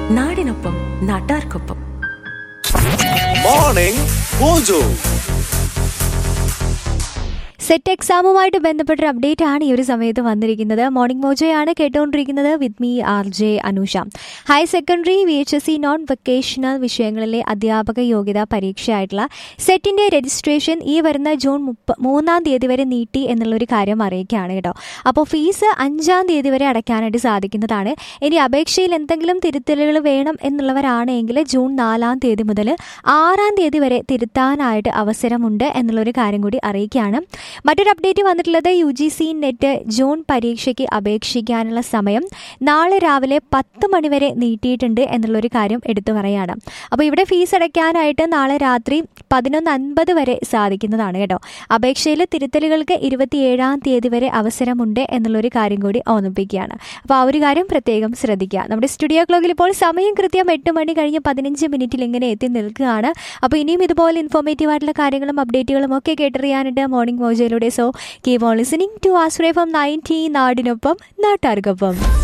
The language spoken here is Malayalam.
നാടിനൊപ്പം നാട്ടാർക്കൊപ്പം മോർണിംഗ് മോജോ സെറ്റ് എക്സാമുമായിട്ട് ബന്ധപ്പെട്ടൊരു അപ്ഡേറ്റ് ആണ് ഈ ഒരു സമയത്ത് വന്നിരിക്കുന്നത് മോർണിംഗ് മോജോയാണ് കേട്ടുകൊണ്ടിരിക്കുന്നത് with me R J Anusha higher secondary V H S C non vocational വിഷയങ്ങളിലെ അധ്യാപക യോഗ്യതാ പരീക്ഷയായിട്ടുള്ള സെറ്റിന്റെ രജിസ്ട്രേഷൻ ഈ വരുന്ന ജൂൺ മുപ്പ മൂന്നാം തീയതി വരെ നീട്ടി എന്നുള്ളൊരു കാര്യം അറിയിക്കുകയാണ് കേട്ടോ അപ്പോൾ ഫീസ് അഞ്ചാം തീയതി വരെ അടയ്ക്കാനായിട്ട് സാധിക്കുന്നതാണ് ഇനി അപേക്ഷയിൽ എന്തെങ്കിലും തിരുത്തലുകൾ വേണം എന്നുള്ളവരാണെങ്കിൽ ജൂൺ നാലാം തീയതി മുതൽ ആറാം തീയതി വരെ തിരുത്താനായിട്ട് അവസരമുണ്ട് എന്നുള്ളൊരു കാര്യം കൂടി അറിയിക്കുകയാണ് മറ്റൊരു അപ്ഡേറ്റ് വന്നിട്ടുള്ളത് U G C NET June പരീക്ഷയ്ക്ക് അപേക്ഷിക്കാനുള്ള സമയം നാളെ രാവിലെ പത്ത് മണിവരെ നീട്ടിയിട്ടുണ്ട് എന്നുള്ളൊരു കാര്യം എടുത്തു പറയാണ് അപ്പോൾ ഇവിടെ ഫീസ് അടയ്ക്കാനായിട്ട് നാളെ രാത്രി പതിനൊന്ന് അൻപത് വരെ സാധിക്കുന്നതാണ് കേട്ടോ അപേക്ഷയിൽ തിരുത്തലുകൾക്ക് ഇരുപത്തിയേഴാം തീയതി വരെ അവസരമുണ്ട് എന്നുള്ളൊരു കാര്യം കൂടി ഓർമ്മിപ്പിക്കുകയാണ് അപ്പോൾ ആ ഒരു കാര്യം പ്രത്യേകം ശ്രദ്ധിക്കുക നമ്മുടെ സ്റ്റുഡിയോ ക്ലോക്കിൽ ഇപ്പോൾ സമയം കൃത്യം എട്ട് മണി കഴിഞ്ഞ് പതിനഞ്ച് മിനിറ്റിൽ ഇങ്ങനെ എത്തി നിൽക്കുകയാണ് അപ്പോൾ ഇനിയും ഇതുപോലെ ഇൻഫോർമേറ്റീവ് ആയിട്ടുള്ള കാര്യങ്ങളും അപ്ഡേറ്റുകളും ഒക്കെ കേട്ടറിയാനുണ്ട് മോർണിംഗ് മോജയിലൂടെ so keep on listening to Ashraya from ninety നാടിനൊപ്പം നാട്ടാർക്കൊപ്പം